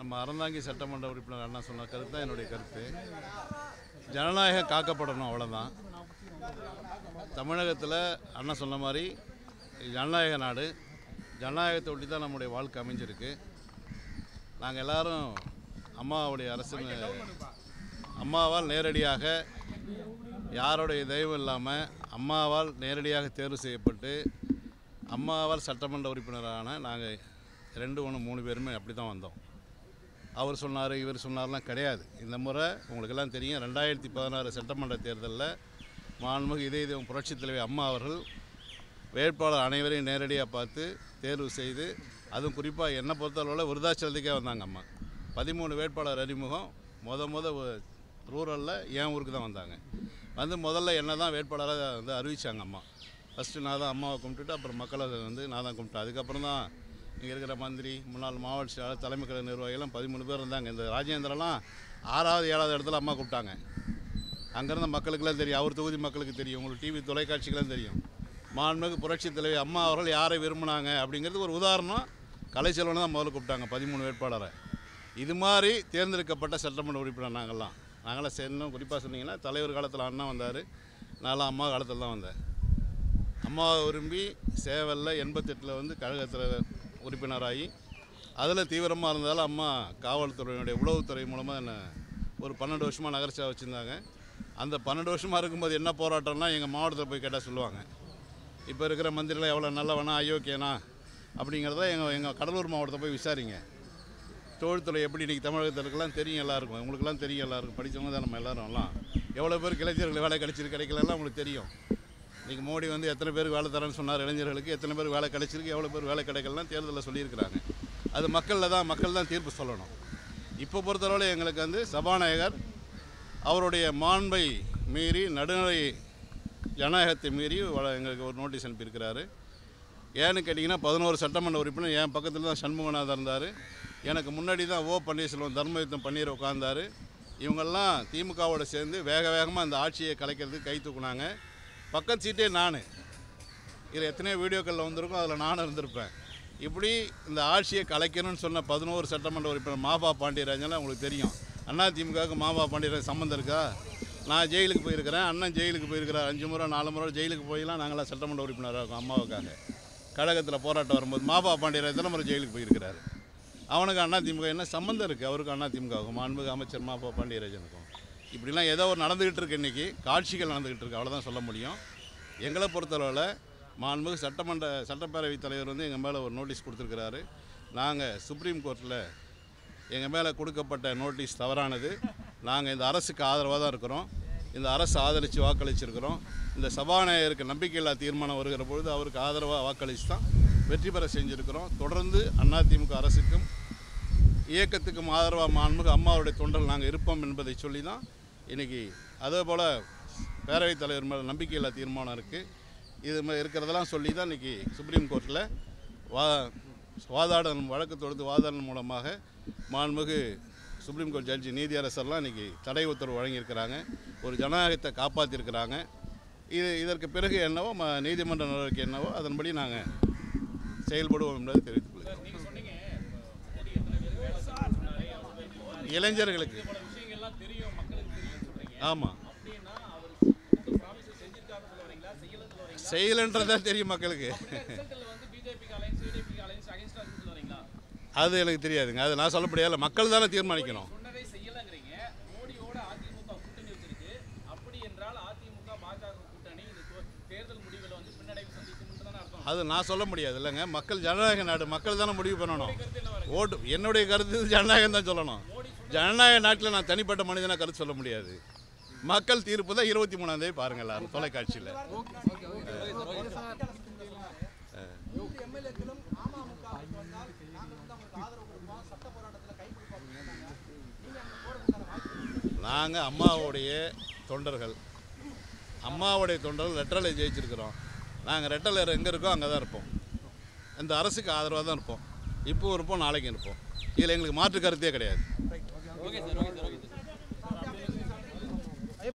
நம்ம அறந்தாங்கி சட்டமன்ற உறுப்பினர் அண்ணா சொன்ன கருத்து தான் என்னுடைய கருத்து ஜனநாயகம் காக்கப்படணும் அவ்வளோதான் தமிழகத்தில் அண்ணா சொன்ன மாதிரி ஜனநாயக நாடு ஜனநாயகத்தை ஒட்டி தான் நம்முடைய வாழ்க்கை அமைஞ்சிருக்கு நாங்கள் எல்லாரும் அம்மாவுடைய அரசுன்னு அம்மாவால் நேரடியாக யாருடைய தெய்வம் இல்லாமல் அம்மாவால் நேரடியாக தேர்வு செய்யப்பட்டு அம்மாவால் சட்டமன்ற உறுப்பினரான நாங்கள் ரெண்டு ஒன்று மூணு பேருமே அப்படி தான் வந்தோம் அவர் சொன்னார் இவர் சொன்னார்லாம் கிடையாது இந்த முறை உங்களுக்கெல்லாம் தெரியும் ரெண்டாயிரத்தி பதினாறு சட்டமன்ற தேர்தலில் மாண்புமிகு இதய தெய்வம் புரட்சித் தலைவி அம்மா அவர்கள் வேட்பாளர் அனைவரையும் நேரடியாக பார்த்து தேர்வு செய்து அதுவும் குறிப்பாக என்னை பொறுத்தளவில் விருதாச்சலத்துக்கே வந்தாங்க அம்மா பதிமூணு வேட்பாளர் அறிமுகம் முத முத ரூரலில் என் ஊருக்கு தான் வந்தாங்க வந்து முதல்ல என்ன தான் வேட்பாளராக வந்து அறிவிச்சாங்க அம்மா ஃபஸ்ட்டு நான் தான் அம்மாவை கும்பிட்டுட்டு அப்புறம் மக்களை வந்து நான் தான் கும்பிட்டேன் அதுக்கப்புறம் தான் இங்கே இருக்கிற மந்திரி முன்னாள் மாவட்ட செயலாளர் தலைமை கழக நிர்வாகிகள்லாம் பதிமூணு பேர் இருந்தாங்க இந்த ராஜேந்திரலாம் ஆறாவது ஏழாவது இடத்துல அம்மா கூப்பிட்டாங்க அங்கேருந்த மக்களுக்கெல்லாம் தெரியும் அவர் தொகுதி மக்களுக்கு தெரியும் உங்களுக்கு டிவி தொலைக்காட்சிக்கெல்லாம் தெரியும் மாண்புமிகு புரட்சித் தலைவி அம்மா அவர்கள் யாரை விரும்பினாங்க அப்படிங்கிறது ஒரு உதாரணம் கலைச்செல்வனை தான் முதல்ல கூப்பிட்டாங்க பதிமூணு வேட்பாளரை இது மாதிரி தேர்ந்தெடுக்கப்பட்ட சட்டமன்ற உறுப்பினர் நாங்கள்லாம் நாங்களாம் சேர்ந்தோம் குறிப்பாக சொன்னீங்கன்னா தலைவர் காலத்தில் அண்ணா வந்தார் நான்லாம் அம்மா காலத்தில் தான் வந்தேன் அம்மாவை விரும்பி சேவலில் எண்பத்தெட்டில் வந்து கழகத்தில் உறுப்பினராகி அதில் தீவிரமாக இருந்தாலும் அம்மா காவல்துறையினுடைய உளவுத்துறை மூலமாக என்ன ஒரு பன்னெண்டு வருஷமாக நகர்ச்சியாக வச்சுருந்தாங்க அந்த பன்னெண்டு வருஷமாக இருக்கும்போது என்ன போராட்டம்னா எங்கள் மாவட்டத்தில் போய் கேட்டால் சொல்லுவாங்க இப்போ இருக்கிற மந்திரிகள் எவ்வளோ நல்லவனா அயோக்கியனா அப்படிங்கிறத எங்கள் எங்கள் கடலூர் மாவட்டத்தை போய் விசாரிங்க தொழில்துறை எப்படி இன்றைக்கி தமிழகத்தில் இருக்கலாம் தெரியும் எல்லாருக்கும் உங்களுக்குலாம் தெரியும் எல்லாருக்கும் படித்தவங்க தான் நம்ம எல்லாரும் எல்லாம் எவ்வளோ பேர் இளைஞர்கள் வேலை கிடைச்சிருக்கு கிடைக்கலலாம் உங்களுக்கு தெரியும் இன்றைக்கி மோடி வந்து எத்தனை பேருக்கு வேலை தரேன்னு சொன்னார் இளைஞர்களுக்கு எத்தனை பேருக்கு வேலை கிடைச்சிருக்கு எவ்வளோ பேர் வேலை கிடைக்கலாம் தேர்தலில் சொல்லியிருக்கிறாங்க அது மக்களில் தான் மக்கள் தான் தீர்ப்பு சொல்லணும் இப்போ பொறுத்தளவில் எங்களுக்கு வந்து சபாநாயகர் அவருடைய மாண்பை மீறி நடுநிலை ஜனநாயகத்தை மீறி வ- எங்களுக்கு ஒரு நோட்டீஸ் அனுப்பியிருக்கிறாரு ஏன்னு கேட்டிங்கன்னா பதினோரு சட்டமன்ற உறுப்பினர் என் பக்கத்தில் தான் சண்முகநாதன் இருந்தார் எனக்கு முன்னாடி தான் ஓ பன்னீர்செல்வம் தர்மயுத்தம் பன்னீர் உட்காந்தார் இவங்கெல்லாம் திமுகவோட சேர்ந்து வேக வேகமாக அந்த ஆட்சியை கலைக்கிறதுக்கு கை தூக்குனாங்க பக்கத்து சீட்டே நான் இதில் எத்தனையோ வீடியோக்களில் வந்திருக்கும் அதில் நானும் இருந்திருப்பேன் இப்படி இந்த ஆட்சியை கலைக்கணும்னு சொன்ன பதினோரு சட்டமன்ற உறுப்பினர் மாபா பாண்டியராஜன்லாம் உங்களுக்கு தெரியும் அண்ணா திமுகவுக்கு மாபா பாண்டியராஜன் சம்மந்தம் இருக்கா நான் ஜெயிலுக்கு போயிருக்கிறேன் அண்ணன் ஜெயிலுக்கு போயிருக்கிறார் அஞ்சு முறை நாலு முறை ஜெயிலுக்கு போயெல்லாம் நாங்களாம் சட்டமன்ற உறுப்பினராக இருக்கோம் அம்மாவுக்காக கழகத்தில் போராட்டம் வரும்போது மாபா பாண்டியராஜன் எத்தனை முறை ஜெயிலுக்கு போயிருக்கிறாரு அவனுக்கு அண்ணா திமுக என்ன சம்மந்தம் இருக்குது அவருக்கு அண்ணா திமுகவுக்கும் மாண்புமிகு அமைச்சர் மாபா பாண்டியராஜனுக்கும் இப்படிலாம் ஏதோ ஒரு நடந்துக்கிட்டு இருக்கு இன்றைக்கி காட்சிகள் நடந்துக்கிட்டு இருக்கு அவ்வளோதான் சொல்ல முடியும் எங்களை பொறுத்தளவில் மாண்புமிகு சட்டமன்ற சட்டப்பேரவைத் தலைவர் வந்து எங்கள் மேலே ஒரு நோட்டீஸ் கொடுத்துருக்கிறாரு நாங்கள் சுப்ரீம் கோர்ட்டில் எங்கள் மேலே கொடுக்கப்பட்ட நோட்டீஸ் தவறானது நாங்கள் இந்த அரசுக்கு ஆதரவாக தான் இருக்கிறோம் இந்த அரசு ஆதரித்து வாக்களிச்சிருக்கிறோம் இந்த சபாநாயகருக்கு நம்பிக்கையில்லா தீர்மானம் வருகிற பொழுது அவருக்கு ஆதரவாக வாக்களித்து தான் வெற்றி பெற செஞ்சுருக்கிறோம் தொடர்ந்து அதிமுக அரசுக்கும் இயக்கத்துக்கும் ஆதரவாக மாண்புமிகு அம்மாவுடைய தொண்டர்கள் நாங்கள் இருப்போம் என்பதை சொல்லி தான் இன்றைக்கி அதே போல் பேரவைத் தலைவர் மேலே நம்பிக்கையில்லா தீர்மானம் இருக்குது இது மாதிரி இருக்கிறதெல்லாம் சொல்லி தான் இன்றைக்கி சுப்ரீம் கோர்ட்டில் வா வாதாடல் வழக்கு தொடுத்து வாதாடல் மூலமாக மாண்புமிகு சுப்ரீம் கோர்ட் ஜட்ஜி நீதியரசர்லாம் இன்றைக்கி தடை உத்தரவு வழங்கியிருக்கிறாங்க ஒரு ஜனநாயகத்தை காப்பாற்றிருக்கிறாங்க இது இதற்கு பிறகு என்னவோ ம நீதிமன்ற நடவடிக்கை என்னவோ அதன்படி நாங்கள் செயல்படுவோம் என்பதை தெரிவித்துக் கொள்கிறேன் இளைஞர்களுக்கு விஷயங்கள்லாம் தெரியும் மக்களுக்கு தெரியும் சொல்றீங்க ஆமாம் அப்படின்னா அவர் ப்ராமிஸ் செஞ்சிருக்காருன்னு சொல்ல வரீங்களா செய்யலன்னு சொல்ல வரீங்களா செய்யலைன்றதா தெரியும் மக்களுக்கு ரிசல்ட்டில் வந்து பிஜேபிக்கு அலைன்ஸ் சிடிபிக்கு அலைன்ஸ் அகைன்ஸ்டா இருக்குன்னு சொல்ல வரீங்களா அது எனக்கு தெரியாதுங்க அது நான் சொல்ல முடியாது மக்கள் தானே தீர்மானிக்கணும் சொன்னதை செய்யலைங்கிறீங்க மோடியோட அதிமுக கூட்டணி வச்சிருக்கு அப்படி என்றால் அதிமுக பாஜக கூட்டணி இந்த தோ- தேர்தல் முடிவில் வந்து பின்னடைவு சந்திக்கும்னு தானே அர்த்தம் அது நான் சொல்ல முடியாது இல்லைங்க மக்கள் ஜனநாயக நாடு மக்கள் தானே முடிவு பண்ணணும் ஓட்டு என்னுடைய கருத்து ஜனநாயகம் தான் சொல்லணும் ஜனநாயக நாட்டில் நான் தனிப்பட்ட மனிதனாக கருத்து சொல்ல முடியாது மக்கள் தீர்ப்பு தான் இருபத்தி மூணாந்தேதி பாருங்கள் எல்லாரும் தொலைக்காட்சியில் எம்எல்ஏக்களும் அமமுக அரசு வந்தால் நாங்கள் வந்து அவங்களுக்கு ஆதரவு கொடுப்போம் சட்ட போராட்டத்தில் கை கொடுப்போம் அப்படிங்கிறாங்க நீங்க அங்க போறதுக்கான வாய்ப்பு நாங்கள் அம்மாவுடைய தொண்டர்கள் அம்மாவுடைய தொண்டர்கள் ரெட்டலை ஜெயிச்சிருக்கிறோம் நாங்கள் ரெட்டலை எங்கே இருக்கோ அங்கே தான் இருப்போம் இந்த அரசுக்கு ஆதரவாக தான் இருப்போம் இப்போ இருப்போம் நாளைக்கு இருப்போம் இதில் எங்களுக்கு மாற்று கருத்தே கிடையாது okay sir okay sir okay sir